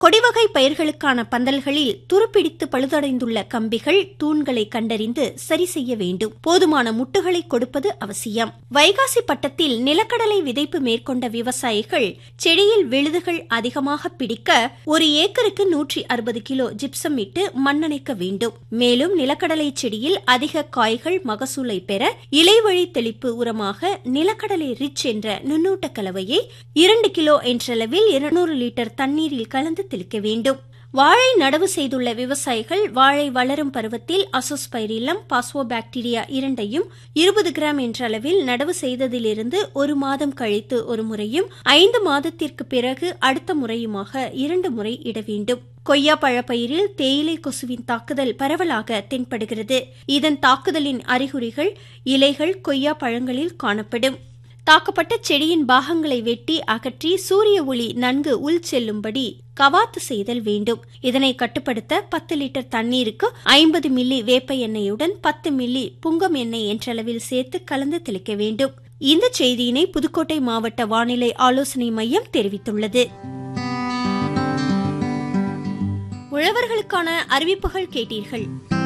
கொடிவகை பயிர்களுக்கான பந்தல்களில் துருப்பிடித்து பழுதடைந்துள்ள கம்பிகள் தூண்களை கண்டறிந்து சரி செய்ய வேண்டும் போதுமான முட்டுகளை கொடுப்பது அவசியம் வைகாசி பட்டத்தில் நிலக்கடலை விதைப்பு மேற்கொண்ட விவசாயிகள் செடியில் விழுதுகள் அதிகமாக பிடிக்க ஒரு ஏக்கருக்கு நூற்றி அறுபது கிலோ ஜிப்சம் இட்டு மண்ணணைக்க வேண்டும் மேலும் நிலக்கடலை செடியில் அதிக காய்கள் மகசூலை பெற இலைவழி தெளிப்பு உரமாக நிலக்கடலை ரிச் என்ற நுண்ணூட்ட கலவையை இரண்டு கிலோ என்றளவில் இருநூறு லிட்டர் தண்ணீரில் கலந்து தெளிக்க வேண்டும் வாழை நடவு செய்துள்ள விவசாயிகள் வாழை வளரும் பருவத்தில் அசோஸ்பைரிலம் பாஸ்வோபாக்டீரியா இரண்டையும் இருபது கிராம் என்ற அளவில் நடவு செய்ததிலிருந்து ஒரு மாதம் கழித்து ஒரு முறையும் ஐந்து மாதத்திற்கு பிறகு அடுத்த முறையுமாக இரண்டு முறை இட வேண்டும் கொய்யா பழப்பயிரில் தேயிலை கொசுவின் தாக்குதல் பரவலாக தென்படுகிறது இதன் தாக்குதலின் அறிகுறிகள் இலைகள் கொய்யா பழங்களில் காணப்படும் தாக்கப்பட்ட செடியின் பாகங்களை வெட்டி அகற்றி சூரிய ஒளி நன்கு உள் செல்லும்படி கவாத்து செய்தல் வேண்டும் இதனை கட்டுப்படுத்த பத்து லிட்டர் தண்ணீருக்கு ஐம்பது மில்லி வேப்ப எண்ணெயுடன் பத்து மில்லி புங்கம் எண்ணெய் என்றளவில் சேர்த்து கலந்து தெளிக்க வேண்டும் இந்த செய்தியினை புதுக்கோட்டை மாவட்ட வானிலை ஆலோசனை மையம் தெரிவித்துள்ளது உழவர்களுக்கான அறிவிப்புகள் கேட்டீர்கள்